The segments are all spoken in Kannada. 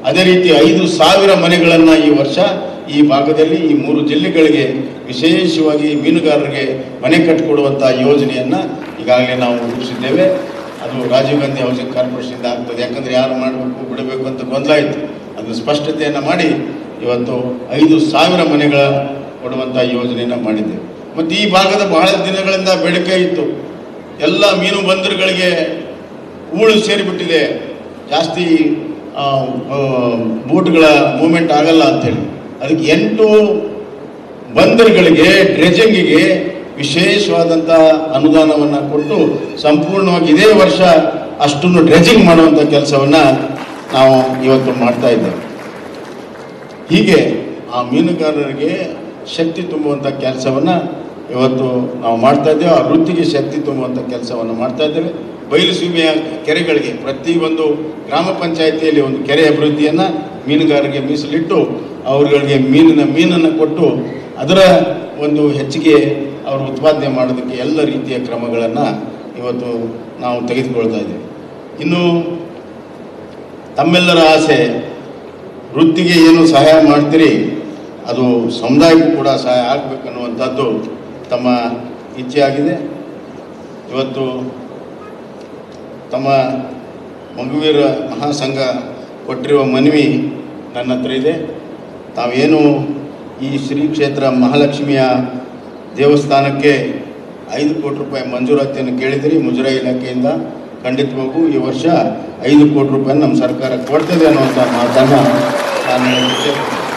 ಅದೇ ರೀತಿ ಐದು ಸಾವಿರ ಮನೆಗಳನ್ನು ಈ ವರ್ಷ ಈ ಭಾಗದಲ್ಲಿ ಈ ಮೂರು ಜಿಲ್ಲೆಗಳಿಗೆ ವಿಶೇಷವಾಗಿ ಮೀನುಗಾರರಿಗೆ ಮನೆ ಕಟ್ಟಿಕೊಡುವಂಥ ಯೋಜನೆಯನ್ನು ಈಗಾಗಲೇ ನಾವು ರೂಪಿಸಿದ್ದೇವೆ ಅದು ರಾಜೀವ್ ಗಾಂಧಿ ಹೌಸಿಂಗ್ ಕಾರ್ಪೊರೇಷನಿಂದ ಆಗ್ತದೆ ಯಾಕಂದರೆ ಯಾರು ಮಾಡಬೇಕು ಬಿಡಬೇಕು ಅಂತ ಗೊಂದಲ ಇತ್ತು ಅದನ್ನು ಸ್ಪಷ್ಟತೆಯನ್ನು ಮಾಡಿ ಇವತ್ತು ಐದು ಸಾವಿರ ಮನೆಗಳ ಕೊಡುವಂಥ ಯೋಜನೆಯನ್ನು ಮಾಡಿದ್ದೇವೆ ಮತ್ತು ಈ ಭಾಗದ ಬಹಳ ದಿನಗಳಿಂದ ಬೇಡಿಕೆ ಇತ್ತು ಎಲ್ಲ ಮೀನು ಬಂದರುಗಳಿಗೆ ಹೂಳು ಸೇರಿಬಿಟ್ಟಿದೆ ಜಾಸ್ತಿ ಆ, ಆ, ಬೋಟ್ಗಳ ಮೂವ್ಮೆಂಟ್ ಆಗಲ್ಲ ಅಂತೇಳಿ ಅದಕ್ಕೆ ಎಂಟು ಬಂದರುಗಳಿಗೆ ಡ್ರೆಜಿಂಗಿಗೆ ವಿಶೇಷವಾದಂಥ ಅನುದಾನವನ್ನು ಕೊಟ್ಟು ಸಂಪೂರ್ಣವಾಗಿ ಇದೇ ವರ್ಷ ಅಷ್ಟನ್ನು ಡ್ರೆಜಿಂಗ್ ಮಾಡುವಂಥ ಕೆಲಸವನ್ನು ನಾವು ಇವತ್ತು ಮಾಡ್ತಾ ಇದ್ದೇವೆ ಹೀಗೆ ಆ ಮೀನುಗಾರರಿಗೆ ಶಕ್ತಿ ತುಂಬುವಂಥ ಕೆಲಸವನ್ನು ಇವತ್ತು ನಾವು ಮಾಡ್ತಾ ಇದ್ದೇವೆ ಆ ವೃತ್ತಿಗೆ ಶಕ್ತಿ ತುಂಬುವಂಥ ಕೆಲಸವನ್ನು ಮಾಡ್ತಾ ಇದ್ದೇವೆ ಬಯಲು ಸೀಮೆಯ ಕೆರೆಗಳಿಗೆ ಪ್ರತಿಯೊಂದು ಗ್ರಾಮ ಪಂಚಾಯಿತಿಯಲ್ಲಿ ಒಂದು ಕೆರೆ ಅಭಿವೃದ್ಧಿಯನ್ನು ಮೀನುಗಾರರಿಗೆ ಮೀಸಲಿಟ್ಟು ಅವರುಗಳಿಗೆ ಮೀನಿನ ಮೀನನ್ನು ಕೊಟ್ಟು ಅದರ ಒಂದು ಹೆಚ್ಚಿಗೆ ಅವರು ಉತ್ಪಾದನೆ ಮಾಡೋದಕ್ಕೆ ಎಲ್ಲ ರೀತಿಯ ಕ್ರಮಗಳನ್ನು ಇವತ್ತು ನಾವು ತೆಗೆದುಕೊಳ್ತಾ ಇದ್ದೇವೆ ಇನ್ನು ತಮ್ಮೆಲ್ಲರ ಆಸೆ ವೃತ್ತಿಗೆ ಏನು ಸಹಾಯ ಮಾಡ್ತೀರಿ ಅದು ಸಮುದಾಯಕ್ಕೂ ಕೂಡ ಸಹಾಯ ಆಗಬೇಕನ್ನುವಂಥದ್ದು ತಮ್ಮ ಇಚ್ಛೆಯಾಗಿದೆ ಇವತ್ತು ತಮ್ಮ ಮಗುವೀರ ಮಹಾಸಂಘ ಕೊಟ್ಟಿರುವ ಮನವಿ ನನ್ನ ಹತ್ರ ಇದೆ ತಾವೇನು ಈ ಶ್ರೀ ಕ್ಷೇತ್ರ ಮಹಾಲಕ್ಷ್ಮಿಯ ದೇವಸ್ಥಾನಕ್ಕೆ ಐದು ಕೋಟಿ ರೂಪಾಯಿ ಮಂಜೂರಾತಿಯನ್ನು ಕೇಳಿದಿರಿ ಮುಜರಾಯಿ ಇಲಾಖೆಯಿಂದ ಖಂಡಿತವಾಗೂ ಈ ವರ್ಷ ಐದು ಕೋಟಿ ರೂಪಾಯಿ ನಮ್ಮ ಸರ್ಕಾರ ಕೊಡ್ತದೆ ಅನ್ನುವಂಥ ಮಾತನ್ನು ನಾನು ಹೇಳಲಿಕ್ಕೆ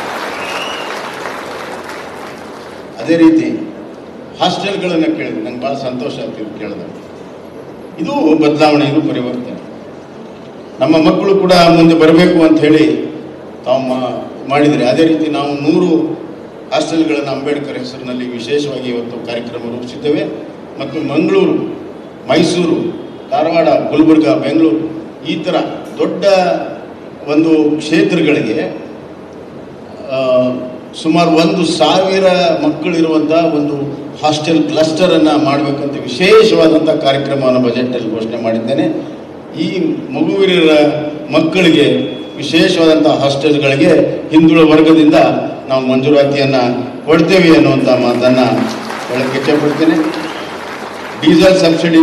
ಅದೇ ರೀತಿ ಹಾಸ್ಟೆಲ್ಗಳನ್ನು ಕೇಳಿದೆ ನಂಗೆ ಭಾಳ ಸಂತೋಷ ಆಗ್ತಿದೆ ಕೇಳಿದಾಗ ಇದು ಬದಲಾವಣೆ ಇದು ಪರಿವರ್ತನೆ ನಮ್ಮ ಮಕ್ಕಳು ಕೂಡ ಮುಂದೆ ಬರಬೇಕು ಅಂತ ಹೇಳಿ ತಾವು ಮಾ- ಮಾಡಿದರೆ ಅದೇ ರೀತಿ ನಾವು ನೂರು ಹಾಸ್ಟೆಲ್ಗಳನ್ನು ಅಂಬೇಡ್ಕರ್ ಹೆಸರಿನಲ್ಲಿ ವಿಶೇಷವಾಗಿ ಇವತ್ತು ಕಾರ್ಯಕ್ರಮ ರೂಪಿಸಿದ್ದೇವೆ ಮತ್ತು ಮಂಗಳೂರು ಮೈಸೂರು ಧಾರವಾಡ ಗುಲ್ಬರ್ಗ ಬೆಂಗಳೂರು ಈ ಥರ ದೊಡ್ಡ ಒಂದು ಕ್ಷೇತ್ರಗಳಿಗೆ ಆ, ಸುಮಾರು ಒಂದು ಸಾವಿರ ಮಕ್ಕಳಿರುವಂಥ ಒಂದು ಹಾಸ್ಟೆಲ್ ಕ್ಲಸ್ಟರನ್ನು ಮಾಡಬೇಕಂತ ವಿಶೇಷವಾದಂಥ ಕಾರ್ಯಕ್ರಮವನ್ನು ಬಜೆಟಲ್ಲಿ ಘೋಷಣೆ ಮಾಡಿದ್ದೇನೆ ಈ ಮಗುವಿರ ಮಕ್ಕಳಿಗೆ ವಿಶೇಷವಾದಂಥ ಹಾಸ್ಟೆಲ್ಗಳಿಗೆ ಹಿಂದುಳಿದ ವರ್ಗದಿಂದ ನಾವು ಮಂಜೂರಾತಿಯನ್ನು ಕೊಡ್ತೇವೆ ಅನ್ನುವಂಥ ಮಾತನ್ನು ಹೇಳಕ್ಕೆ ಇಚ್ಛೆಪಡ್ತೇನೆ ಡೀಸೆಲ್ ಸಬ್ಸಿಡಿ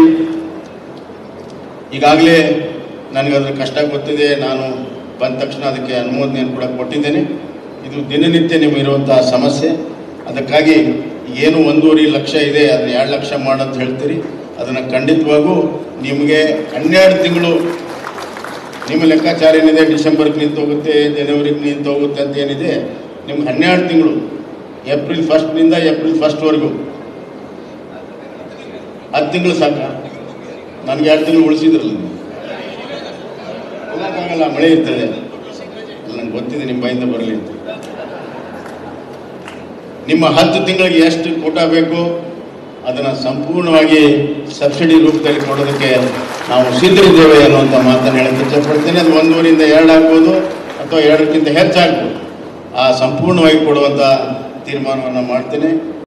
ಈಗಾಗಲೇ ನನಗೆ ಅದರ ಕಷ್ಟ ಗೊತ್ತಿದೆ ನಾನು ಬಂದ ತಕ್ಷಣ ಅದಕ್ಕೆ ಅನುಮೋದನೆಯನ್ನು ಕೂಡ ಕೊಟ್ಟಿದ್ದೇನೆ ಇದು ದಿನನಿತ್ಯ ನಿಮಗಿರುವಂಥ ಸಮಸ್ಯೆ ಅದಕ್ಕಾಗಿ ಏನು ಒಂದೂವರೆ ಲಕ್ಷ ಇದೆ ಅದನ್ನ ಎರಡು ಲಕ್ಷ ಮಾಡಂತ ಹೇಳ್ತೀರಿ ಅದನ್ನು ಖಂಡಿತವಾಗೂ ನಿಮಗೆ ಹನ್ನೆರಡು ತಿಂಗಳು ನಿಮ್ಮ ಲೆಕ್ಕಾಚಾರ ಏನಿದೆ ಡಿಸೆಂಬರ್ಗೆ ನಿಂತು ಹೋಗುತ್ತೆ ಜನವರಿಗೆ ನಿಂತು ಹೋಗುತ್ತೆ ಅಂತ ಏನಿದೆ ನಿಮ್ಗೆ ಹನ್ನೆರಡು ತಿಂಗಳು ಏಪ್ರಿಲ್ ಫಸ್ಟ್ನಿಂದ ಏಪ್ರಿಲ್ ಫಸ್ಟ್ವರೆಗೂ ಹತ್ತು ತಿಂಗಳು ಸಾಕ ನನಗೆ ಎರಡು ತಿಂಗಳು ಉಳಿಸಿದ್ರಲ್ಲ ನೀವು ಹೋಗೋಕ್ಕಾಗಲ್ಲ ಮಳೆ ಇರ್ತದೆ ನನಗೆ ಗೊತ್ತಿದೆ ನಿಮ್ಮ ಬಾಯಿಂದ ಬರಲಿ ಅಂತ ನಿಮ್ಮ ಹತ್ತು ತಿಂಗಳಿಗೆ ಎಷ್ಟು ಕೋಟ ಬೇಕು ಅದನ್ನು ಸಂಪೂರ್ಣವಾಗಿ ಸಬ್ಸಿಡಿ ರೂಪದಲ್ಲಿ ಕೊಡೋದಕ್ಕೆ ನಾವು ಸಿದ್ಧರಿದ್ದೇವೆ ಅನ್ನುವಂಥ ಮಾತನ್ನು ಹೇಳಕ್ಕೆ ಇಷ್ಟಪಡ್ತೇನೆ ಅದು ಒಂದೂವರಿಂದ ಎರಡು ಆಗ್ಬೋದು ಅಥವಾ ಎರಡಕ್ಕಿಂತ ಹೆಚ್ಚಾಗ್ಬೋದು ಆ ಸಂಪೂರ್ಣವಾಗಿ ಕೊಡುವಂಥ ತೀರ್ಮಾನವನ್ನು ಮಾಡ್ತೇನೆ